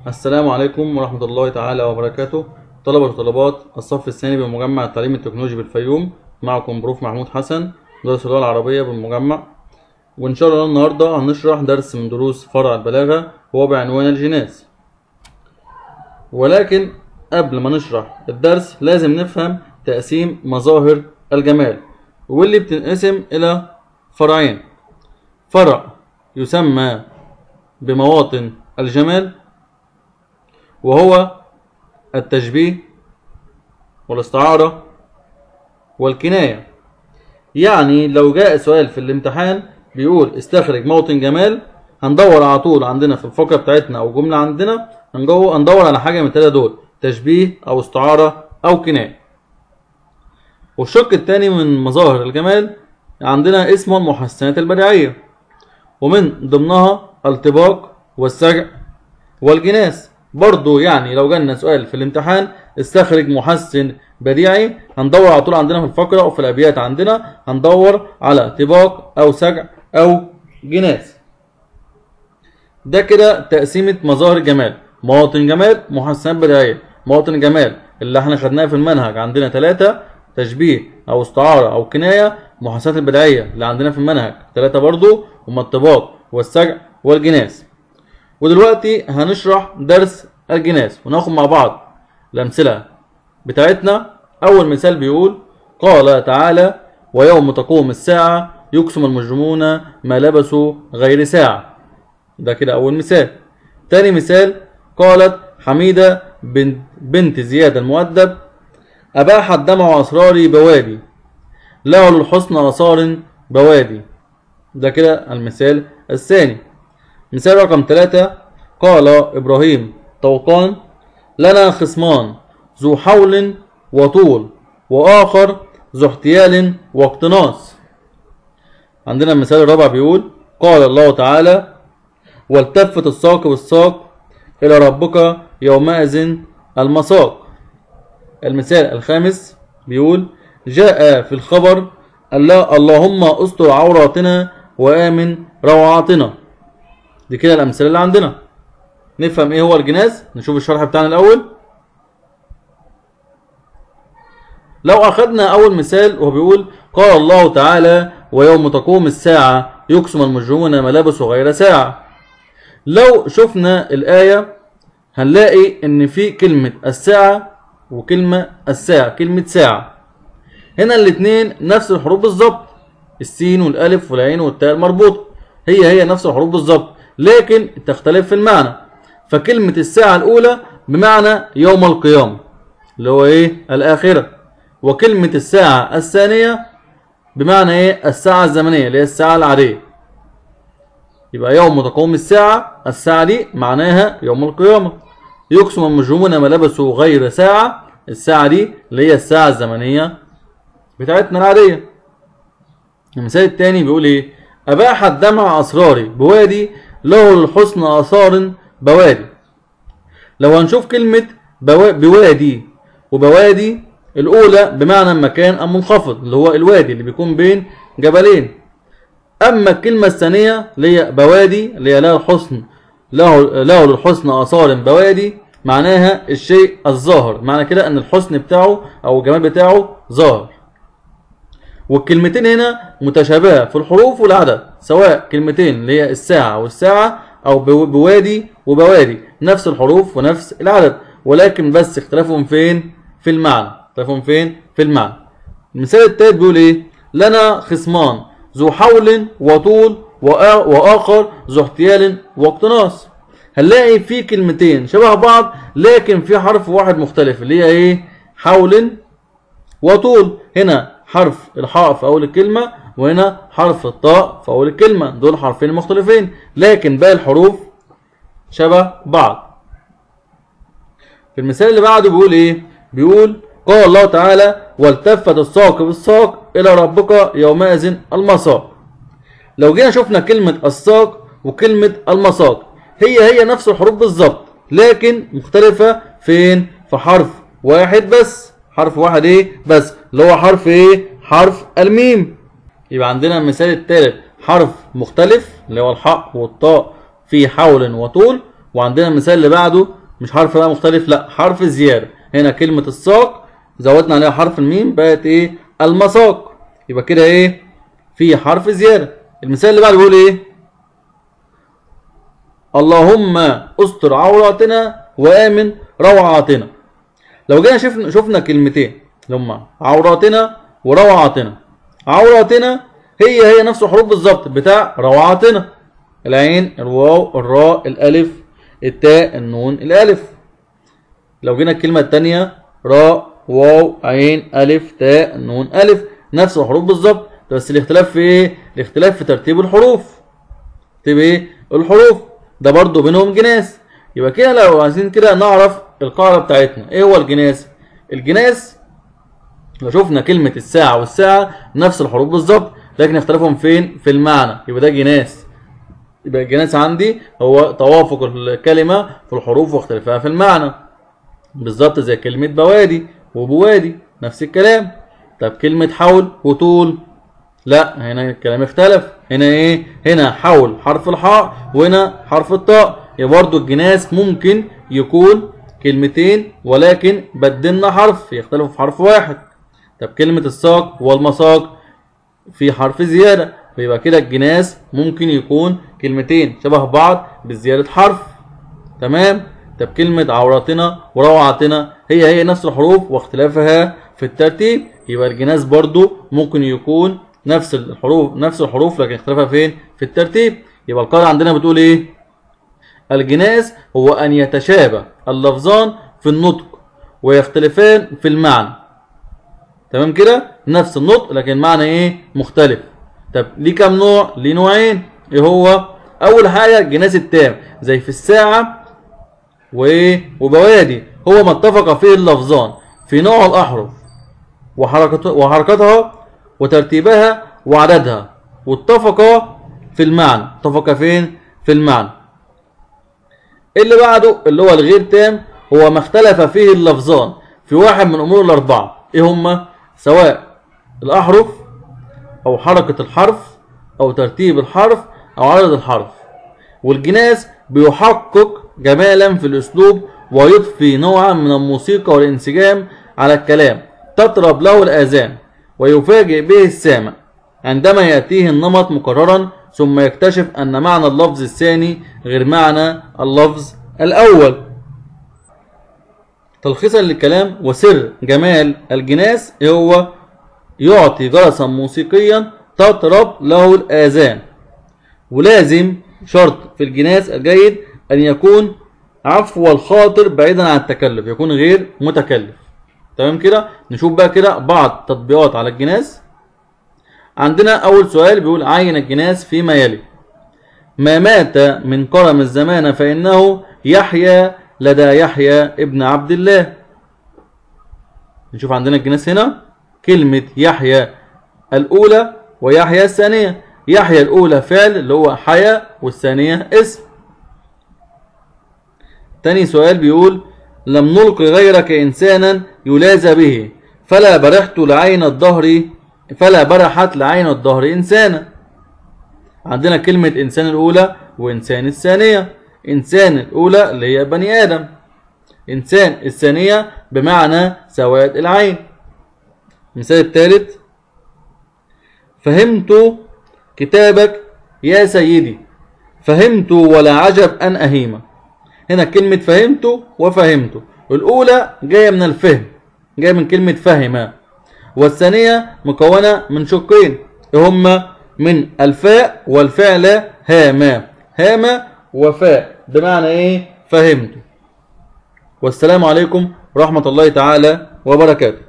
السلام عليكم ورحمة الله تعالى وبركاته طلبة وطلبات الصف الثاني بمجمع التعليم التكنولوجي بالفيوم معكم بروف محمود حسن مدرس اللغة العربية بالمجمع وإن شاء الله النهاردة هنشرح درس من دروس فرع البلاغة وهو بعنوان الجناس ولكن قبل ما نشرح الدرس لازم نفهم تقسيم مظاهر الجمال واللي بتنقسم إلى فرعين فرع يسمى بمواطن الجمال وهو التشبيه والاستعارة والكناية يعني لو جاء سؤال في الامتحان بيقول استخرج موطن جمال هندور على طول عندنا في الفقرة بتاعتنا أو جملة عندنا هنجو- هندور على حاجة من التلاتة دول تشبيه أو استعارة أو كناية والشق التاني من مظاهر الجمال عندنا اسمه المحسنات البديعية ومن ضمنها الطباق والسجع والجناس برضو يعني لو جالنا سؤال في الامتحان استخرج محسن بديعي هندور على طول عندنا في الفقرة أو في الأبيات عندنا هندور على طباق أو سجع أو جناس ده كده تقسيمة مظاهر الجمال مواطن جمال محسنات بديعية مواطن جمال اللي احنا خدناها في المنهج عندنا ثلاثة تشبيه أو استعارة أو كناية محسنات البديعية اللي عندنا في المنهج ثلاثة برضو هما الطباق والسجع والجناس ودلوقتي هنشرح درس الجناس وناخد مع بعض الأمثلة بتاعتنا أول مثال بيقول قال تعالى ويوم تقوم الساعة يقسم المجرمون ما لبسوا غير ساعة ده كده أول مثال تاني مثال قالت حميدة بنت, بنت زياد المؤدب أباح الدمع أسراري بوادي له للحسن آثار بوادي ده كده المثال الثاني مثال رقم ثلاثة قال إبراهيم طوقان لنا خصمان ذو حول وطول وآخر ذو احتيال واقتناص عندنا المثال الرابع بيقول قال الله تعالى والتفت الساق بالساق إلى ربك يومئذ المساق المثال الخامس بيقول جاء في الخبر الله اللهم استر عوراتنا وآمن روعاتنا دي كده الأمثلة اللي عندنا نفهم ايه هو الجناس نشوف الشرح بتاعنا الأول لو أخدنا أول مثال وهو بيقول قال الله تعالى ويوم تقوم الساعة يقسم المجرمون ما لبسوا غير ساعة لو شفنا الآية هنلاقي إن في كلمة الساعة وكلمة الساعة كلمة ساعة هنا الاتنين نفس الحروف بالظبط السين والألف والعين والتاء المربوطة هي هي نفس الحروف بالظبط لكن تختلف في المعنى فكلمة الساعة الأولى بمعنى يوم القيامة اللي هو إيه الآخرة وكلمة الساعة الثانية بمعنى إيه الساعة الزمنية اللي هي الساعة العادية يبقى يوم تقوم الساعة الساعة دي معناها يوم القيامة يقسم المجرمون ما لبسوا غير ساعة الساعة دي اللي هي الساعة الزمنية بتاعتنا العادية المثال التاني بيقول ايه أباح الدمع أسراري بوادي له الحسن آثار بوادي لو هنشوف كلمة بوا- بوادي وبوادي الأولى بمعنى مكان منخفض اللي هو الوادي اللي بيكون بين جبلين أما الكلمة الثانية اللي هي بوادي اللي هي لها الحسن له له للحسن آثار بوادي معناها الشيء الظاهر معنى كده أن الحسن بتاعه أو الجمال بتاعه ظاهر والكلمتين هنا متشابهة في الحروف والعدد سواء كلمتين اللي هي الساعة والساعة أو بو- بوادي وبوادي نفس الحروف ونفس العدد ولكن بس اختلافهم فين في المعنى اختلافهم فين في المعنى المثال التالت بيقول ايه لنا خصمان ذو حول وطول وآ- وآخر ذو احتيال واقتناص هنلاقي في كلمتين شبه بعض لكن في حرف واحد مختلف اللي هي ايه حول وطول هنا حرف الحاء في اول الكلمه وهنا حرف الطاء في اول الكلمه دول حرفين مختلفين لكن باقي الحروف شبه بعض في المثال اللي بعده بيقول ايه بيقول قال الله تعالى والتفت الساق بالساق الى ربك يومئذ المساق لو جينا شفنا كلمة الساق وكلمة المساق هي هي نفس الحروف بالظبط لكن مختلفة فين في حرف واحد بس حرف واحد ايه بس اللي هو حرف ايه حرف الميم يبقى عندنا المثال الثالث حرف مختلف اللي هو الحاء والطاء في حول وطول وعندنا المثال اللي بعده مش حرف بقى مختلف لا حرف زيادة هنا كلمة الساق زودنا عليها حرف الميم بقت ايه المساق يبقى كده ايه في حرف زيادة المثال اللي بعده بيقول ايه اللهم استر عوراتنا وامن روعاتنا لو جينا شفنا شفنا كلمتين اللي هم عوراتنا وروعاتنا عوراتنا هي هي نفس الحروف بالظبط بتاع روعاتنا العين الواو الراء الالف التاء النون الالف لو جينا الكلمه الثانيه راء واو عين الف تاء نون الف نفس الحروف بالظبط بس الاختلاف في ايه الاختلاف في ترتيب الحروف ترتيب ايه الحروف ده برضو بينهم جناس يبقى كده لو عايزين كده نعرف القاعده بتاعتنا ايه هو الجناس الجناس لو شفنا كلمة الساعة والساعة نفس الحروف بالظبط لكن اختلافهم فين؟ في المعنى يبقى ده جناس يبقى الجناس عندي هو توافق الكلمة في الحروف واختلافها في المعنى بالظبط زي كلمة بوادي وبوادي نفس الكلام طب كلمة حول وطول لا هنا الكلام اختلف هنا ايه هنا حول حرف الحاء وهنا حرف الطاء يبقى برضه الجناس ممكن يكون كلمتين ولكن بدلنا حرف يختلفوا في حرف واحد طب كلمة الساق والمساق في حرف زيادة فيبقى كده الجناس ممكن يكون كلمتين شبه بعض بزيادة حرف تمام طب كلمة عوراتنا وروعاتنا هي هي نفس الحروف واختلافها في الترتيب يبقى الجناس برضو ممكن يكون نفس الحروف نفس الحروف لكن اختلافها فين في الترتيب يبقى القاعدة عندنا بتقول ايه الجناس هو ان يتشابه اللفظان في النطق ويختلفان في المعنى تمام كده نفس النطق لكن المعنى ايه مختلف طب ليه كام نوع ليه نوعين ايه هو اول حاجه الجناس التام زي في الساعه وايه وبوادي هو ما اتفق فيه اللفظان في نوع الاحرف وحركته وحركتها وترتيبها وعددها واتفقا في المعنى اتفق فين في المعنى اللي بعده اللي هو الغير تام هو ما اختلف فيه اللفظان في واحد من الامور الاربعه ايه هما سواء الاحرف او حركه الحرف او ترتيب الحرف او عدد الحرف والجناس بيحقق جمالا في الاسلوب ويضفي نوعا من الموسيقى والانسجام على الكلام تطرب له الاذان ويفاجئ به السامع عندما ياتيه النمط مكررا ثم يكتشف ان معنى اللفظ الثاني غير معنى اللفظ الاول تلخيصا للكلام وسر جمال الجناس هو يعطي جرسا موسيقيا تطرب له الآذان ولازم شرط في الجناس الجيد أن يكون عفو الخاطر بعيدا عن التكلف يكون غير متكلف تمام كده نشوف بقى كده بعض تطبيقات على الجناس عندنا أول سؤال بيقول عين الجناس فيما يلي ما مات من كرم الزمان فإنه يحيى لدى يحيى ابن عبد الله نشوف عندنا الجناس هنا كلمة يحيى الأولى ويحيى الثانية يحيى الأولى فعل اللي هو حيا والثانية اسم تاني سؤال بيقول لم نلق غيرك إنسانا يلازى به فلا برحت لعين الظهر فلا برحت لعين الظهر إنسانا عندنا كلمة إنسان الأولى وإنسان الثانية إنسان الأولى اللي هي بني آدم إنسان الثانية بمعنى سواد العين المثال الثالث فهمت كتابك يا سيدي فهمت ولا عجب أن أهيم هنا كلمة فهمت وفهمت الأولى جاية من الفهم جاية من كلمة فهم والثانية مكونة من شقين هما من الفاء والفعل هاما هاما وفاء بمعنى ايه فهمت والسلام عليكم ورحمة الله تعالى وبركاته